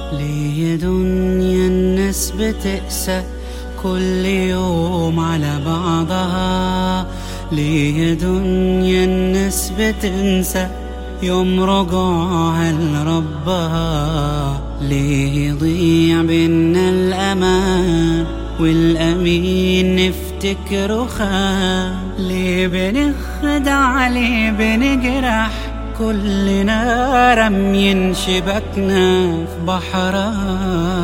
ليه دنيا الناس بتقسى كل يوم على بعضها ليه دنيا الناس بتنسى يوم رجوعها لربها ليه يضيع بينا الأمان والأمين نفتكره خان ليه بنخدع ليه بنجرح كلنا رمين شبكنا في بحرها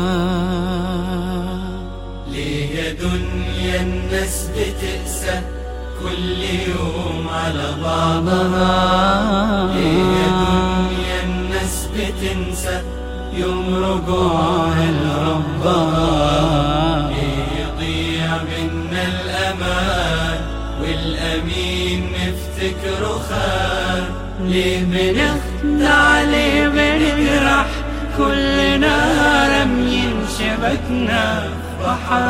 ليه يا دنيا الناس بتقسى كل يوم على بعضها ليه يا دنيا الناس بتنسى يوم رجوعها لربها ليه يضيع منا الأمان والأمين نفتكره خان ليه بنخدع ليه بنجرح كلنا رميين شبكنا في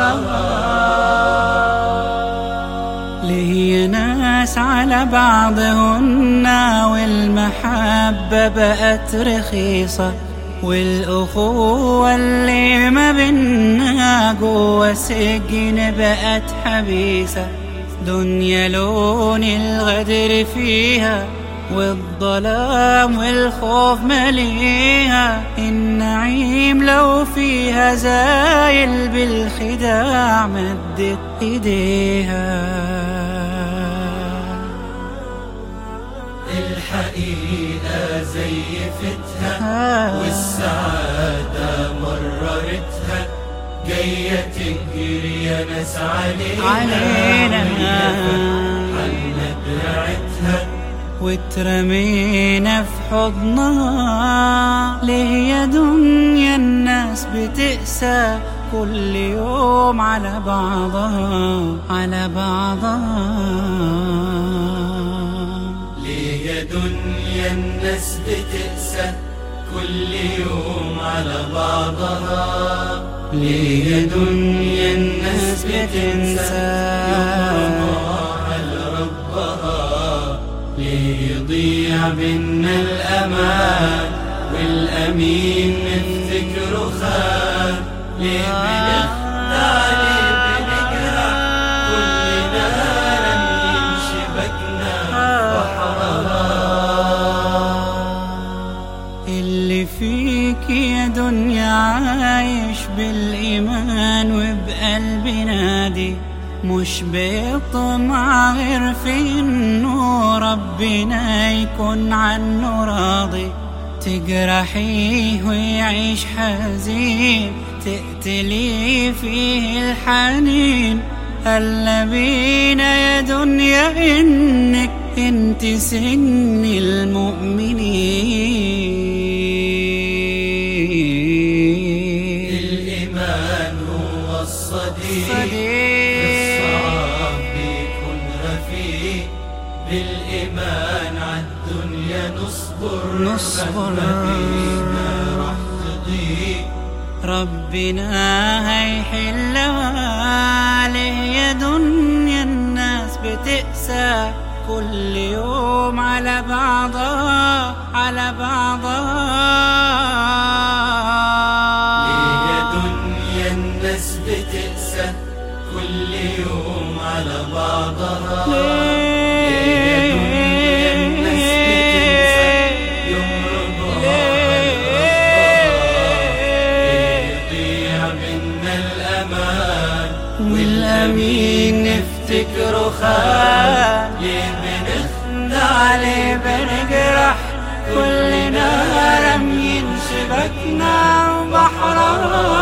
بحرها ليه ناس على بعضهن والمحبة بقت رخيصة والأخوة اللي ما بينا جوا سجن بقت حبيسة دنيا لون الغدر فيها والظلام والخوف مليها النعيم لو فيها زايل بالخداع مدت ايديها الحقيقة زيفتها والسعادة مررتها جاية تجري يا ناس علينا علينا. حلنا دراعتها واترمينا في حضنها ليه يا دنيا الناس بتقسى كل يوم على بعضها على بعضها ليه يا دنيا الناس بتقسى كل يوم على بعضها ليه يا دنيا الناس بتنسى يوم رجوعها لربها ليه يضيع بينا الأمان والأمين نفتكره خان ليه بنخدع ليه بنجرح كلنا رميين شبكنا بحرها اللي فيك يا دنيا عايش بالإيمان وبقلب نادي مش بيطمع غير في إنه ربنا يكون عنه راضي تجرحيه ويعيش حزين تقتلي فيه الحنين هلا بينا يا دنيا إنك انت سن المؤمنين الإيمان هو الصديق صديق. الصعب بيكون رفيق بالإيمان عالدنيا نصبر نصبر. مهما بينا راح تضيق ربنا هيحلها ليه يا دنيا الناس بتقسى كل يوم على بعضها على بعضها ليه يا دنيا الناس بتقسى كل يوم على بعضها ليه يا دنيا الناس بتنسى يوم رجوعها لربها يضيع منا الأمان والأمين نفتكره خان ليه بنخدع ليه بنجرح كلنا رميين شبكنا بحرها